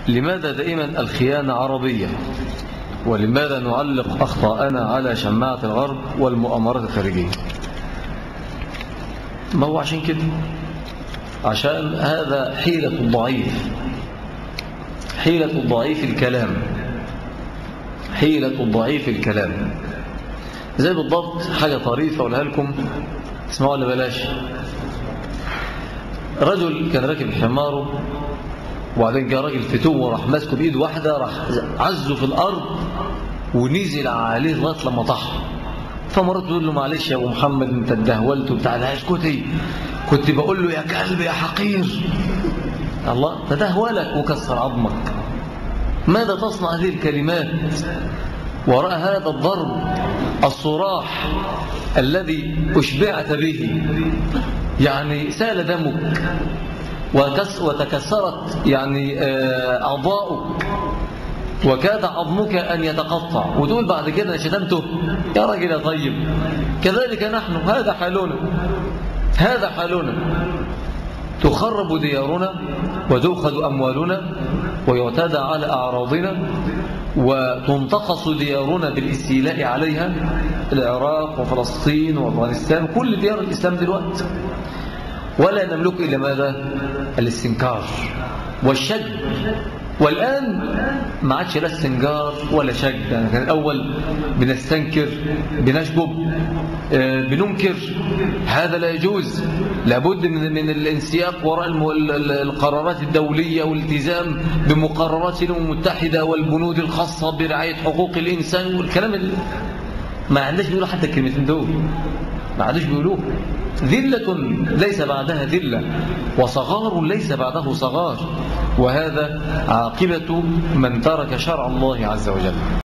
لماذا دائما الخيانة عربية ولماذا نعلق أخطاءنا على شماعة الغرب والمؤامرات الخارجية ما هو عشان كده عشان هذا حيلة الضعيف حيلة الضعيف الكلام حيلة الضعيف الكلام زي بالضبط حاجة طريفة أقولها لكم اسمعوا ولا بلاش رجل كان راكب حماره وبعدين جاء راجل فتوه وراح ماسكه بايد واحده راح عزه في الارض ونزل عليه لغايه لما طح فمرات تقول له معلش يا ابو محمد انت اتدهولت وبتاع لا اسكتي كنت بقول له يا كلب يا حقير الله تدهولك وكسر عظمك ماذا تصنع هذه الكلمات وراء هذا الضرب الصراح الذي أشبعت به يعني سال دمك وتكسرت يعني أعضاؤك وكاد عظمك أن يتقطع وتقول بعد كده شتمته يا راجل يا طيب كذلك نحن هذا حالنا هذا حالنا تخرب ديارنا وتؤخذ أموالنا ويعتدى على أعراضنا وتنتقص ديارنا بالاستيلاء عليها العراق وفلسطين وأفغانستان كل ديار الإسلام دلوقتي ولا نملك إلا ماذا الاستنكار والشد والآن ما عادش لا استنكار ولا شد يعني كان الأول بنستنكر بنشجب بننكر هذا لا يجوز لابد من من الانسياق وراء القرارات الدولية والالتزام بمقررات الأمم المتحدة والبنود الخاصة برعاية حقوق الإنسان والكلام اللي ما عندناش بيقولوا حتى الكلمتين دول ما عندوش بيقولوه ذلة ليس بعدها ذلة وصغار ليس بعده صغار وهذا عاقبة من ترك شرع الله عز وجل